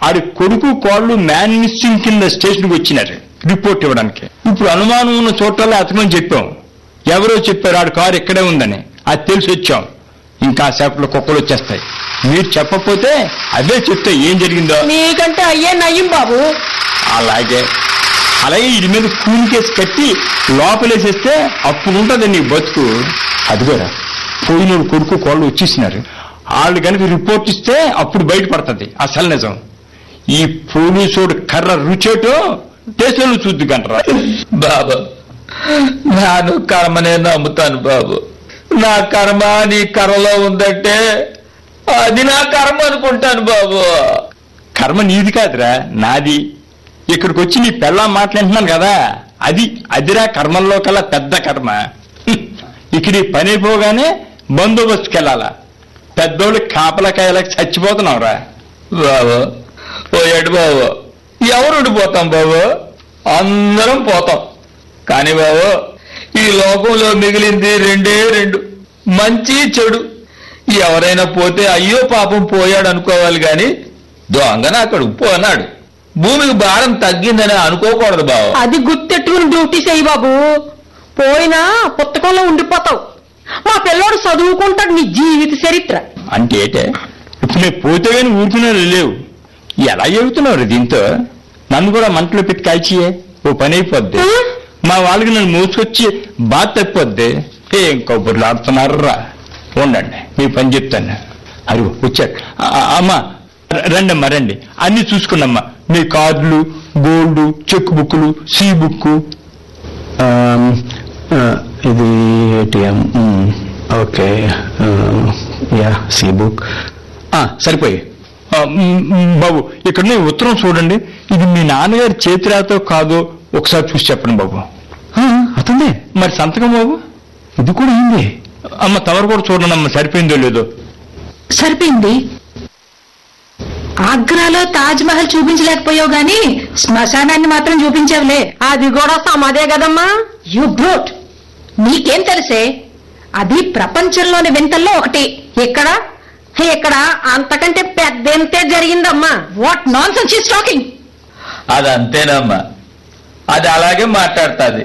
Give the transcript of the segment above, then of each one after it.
ఆడి కొడుకు కోళ్ళు man missing కింద స్టేషన్కి వచ్చినారు రిపోర్ట్ ఇవ్వడానికి ఇప్పుడు అనుమానం ఉన్న చోట్ల అతమని చెప్పాం ఎవరో చెప్పారు ఆడి కారు ఇక్కడే ఉందని అది తెలిసి వచ్చాం ఇంకా సేపట్లో కుక్కలు వచ్చేస్తాయి మీరు చెప్పకపోతే అవే చెప్తే ఏం జరిగిందో నీకంటే అయ్యే నయ్యం బాబు అలాగే అలాగే ఇది మీద కూలి కేసు కట్టి లోపలేసేస్తే అప్పుడు ఉంటుంది నీ బతుకు అదిగోరా పోయిన కొడుకు కోళ్ళు వచ్చేసినారు వాళ్ళు కనుక రిపోర్ట్ ఇస్తే అప్పుడు బయటపడుతుంది అసలు నిజం ఈ పోలీసుడు కర్ర రుచేటో దేశంలో చూద్దు కంటరా బాబు నాను కర్మనే నమ్ముతాను బాబు నా కర్మ నీ కర్రలో ఉందంటే అది నా కర్మ అనుకుంటాను బాబు కర్మ నీది కాదురా నాది ఇక్కడికి వచ్చి నీ పెళ్ళా మాట్లాడుతున్నాను కదా అది అదిరా కర్మల్లో కల్లా పెద్ద కర్మ హ్మ్. ఇక్కడ ఈ పని అయిపోగానే బందోబస్తుకి వెళ్ళాలా పెద్దోళ్ళు కాపలకాయలకు చచ్చిపోతున్నావురా బాబు పోయాడు బాబు ఎవరు ఉండిపోతాం బాబు అందరం పోతాం కానీ బాబు ఈ లోకంలో మిగిలింది రెండే రెండు మంచి చెడు ఎవరైనా పోతే అయ్యో పాపం పోయాడు అనుకోవాలి గాని దొంగన అక్కడ పోనాడు భూమికి భారం తగ్గిందని అనుకోకూడదు బాబు అది గుర్తెట్టుకుని డ్యూటీ చేయి బాబు పోయినా పుస్తకంలో ఉండిపోతావు మా పిల్లోడు చదువుకుంటాడు నీ జీవిత చరిత్ర అంటే ఏటే ఇప్పుడు నేను పోతే కానీ ఊరుకునే లేవు ఎలా చెబుతున్నావు దీంతో నన్ను కూడా మంటలో పెట్టి కాల్చియే ఓ పని అయిపోద్ది ఆ? మా వాళ్ళకి నన్ను మోసుకొచ్చి బాధ తప్పిపోద్ది ఏం కబుర్లు ఆడుతున్నారా ఉండండి మీ పని చెప్తాను అరుగు వచ్చారు ఆ, ఆ, అమ్మా ర- రండమ్మా రండి అన్ని చూసుకున్నమ్మా మీ కార్డులు గోల్డ్ చెక్ బుక్లు సి బుక్ ఆమ్, ఆ, ఇది ఏటీఎం మ్, ఓకే ఆ, యా సి బుక్ ఆ, సరిపోయి ఆ, మ్, మ్, బాబు ఇక్కడ ఉన్న ఈ ఉత్తరం చూడండి ఇది మీ నాన్నగారి చేతిరాతో కాదో ఒకసారి చూసి చెప్పండి బాబు ఆ, అతందే మరి సంతకం బాబు ఇది కూడా అయింది అమ్మ తమరు కూడా చూడండి అమ్మ సరిపోయిందో లేదో సరిపోయింది ఆగ్రాలో తాజ్ మహల్ చూపించలేకపోయావు గాని శ్మశానాన్ని మాత్రం చూపించావులే అది కూడా సమాధే కదమ్మా యు బ్రోట్ నీకేం తెలిసే అది ప్రపంచంలోని వింతల్లో ఒకటి ఇక్కడ ఇక్కడ అంతకంటే పెద్ద ఎంతే జరిగిందమ్మా వాట్ నాన్ సెన్స్ టాకింగ్ అది అంతేనమ్మా అది అలాగే మాట్లాడుతుంది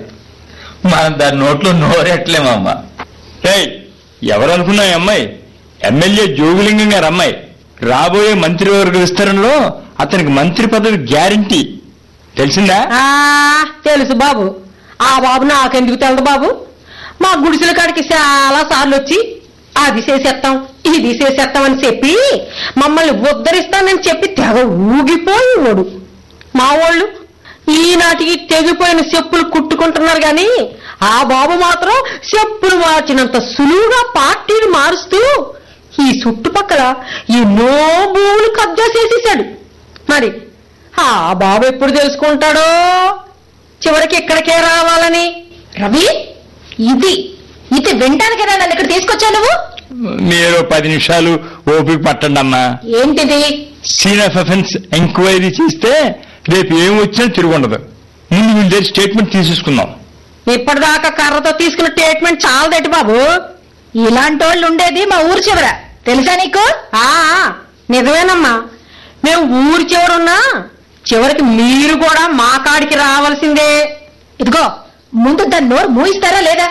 మనం దాని నోట్లో నోరెట్లేమమ్మా ఏయ్ ఎవరు అనుకున్నా ఈ అమ్మాయి ఎమ్మెల్యే జోగులింగం గారు అమ్మాయి రాబోయే మంత్రివర్గ విస్తరణలో అతనికి మంత్రి పదవి గ్యారంటీ తెలిసిందా ఆ తెలుసు బాబు ఆ బాబు నాకెందుకు తెలదు బాబు మా గుడిసెల కాడికి చాలా సార్లు వచ్చి అది చేసేస్తాం ఇది చేసేస్తాం అని చెప్పి మమ్మల్ని ఉద్ధరిస్తానని చెప్పి తెగ ఊగిపోయేవాడు మా వాళ్ళు ఈనాటికి తెగిపోయిన చెప్పులు కుట్టుకుంటున్నారు గాని ఆ బాబు మాత్రం చెప్పులు మార్చినంత సులువుగా పార్టీని మారుస్తూ ఈ చుట్టుపక్కల ఎన్నో భూములు కబ్జా చేసేసాడు మరి ఆ బాబు ఎప్పుడు తెలుసుకుంటాడో చివరికి ఇక్కడికే రావాలని రవి ఇది ఇది వినడానికైనా నన్ను ఇక్కడ తీసుకొచ్చావు నువ్వు మీరు పది నిమిషాలు ఓపిక పట్టండి అమ్మా ఏంటిది సీన్ ఆఫ్ అఫెన్స్ ఎంక్వైరీ చేస్తే రేపు ఏం వచ్చినా తిరుగుండదు ముందు వీళ్ళ దగ్గర స్టేట్మెంట్ తీసేసుకుందాం ఇప్పటిదాకా కర్రతో తీసుకున్న ట్రీట్మెంట్ చాలదటి బాబు ఇలాంటి వాళ్ళు ఉండేది మా ఊరు చివర తెలుసా నీకు ఆ నిజమేనమ్మా మేము ఊరి చివరున్నా చివరికి మీరు కూడా మా కాడికి రావాల్సిందే ఇదిగో ముందు దాన్ని నోరు మూయిస్తారా లేదా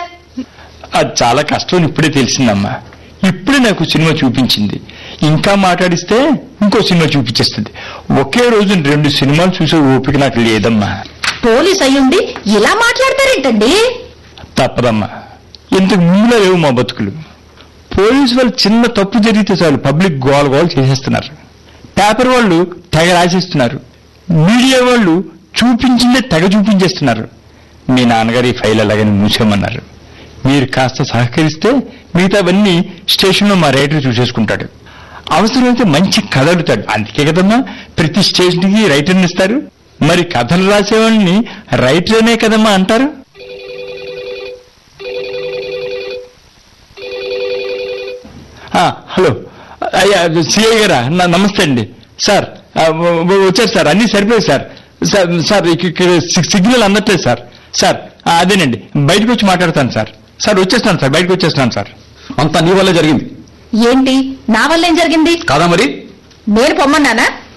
అది చాలా కష్టం అని ఇప్పుడే తెలిసిందమ్మా ఇప్పుడే నాకు సినిమా చూపించింది ఇంకా మాట్లాడిస్తే ఇంకో సినిమా చూపించేస్తుంది ఒకే రోజు రెండు సినిమాలు చూసే ఓపిక నాకు లేదమ్మా పోలీస్ అయ్యుండి ఇలా మాట్లాడతారేంటండి తప్పదమ్మా ఇంతకు ముందులో లేవు మా బతుకులు పోలీసు వాళ్ళు చిన్న తప్పు జరిగితే చాలు పబ్లిక్ గోల గోల చేసేస్తున్నారు పేపర్ వాళ్ళు తెగ రాసేస్తున్నారు మీడియా వాళ్ళు చూపించిందే తెగ చూపించేస్తున్నారు మీ నాన్నగారు ఈ ఫైల్ అలాగని మూసేయమన్నారు మీరు కాస్త సహకరిస్తే మిగతావన్నీ స్టేషన్లో మా రైటర్ చూసేసుకుంటాడు అవసరమైతే మంచి కథ అడుగుతాడు అందుకే కదమ్మా ప్రతి స్టేషన్కి రైటర్ని ఇస్తారు మరి కథలు రాసేవాళ్ళని రైటర్ అనే కదమ్మా అంటారు ఆ, హలో అయ్యా సిఐ గారా నా నమస్తే అండి సార్ ఆ, వ- వ- వచ్చారు సార్ అన్ని సరిపోయాయి సార్ సార్ సార్ ఇక- ఇక్కడ సి- సిగ్నల్ అందట్లేదు సార్ సార్ ఆ, అదేనండి బయటకు వచ్చి మాట్లాడతాను సార్ సార్ వచ్చేస్తాను సార్ బయటకు వచ్చేస్తున్నాను సార్ అంతా నీ వల్లే జరిగింది ఏంటి నా వల్ల ఏం జరిగింది కాదా మరి నేను పొమ్మన్నానా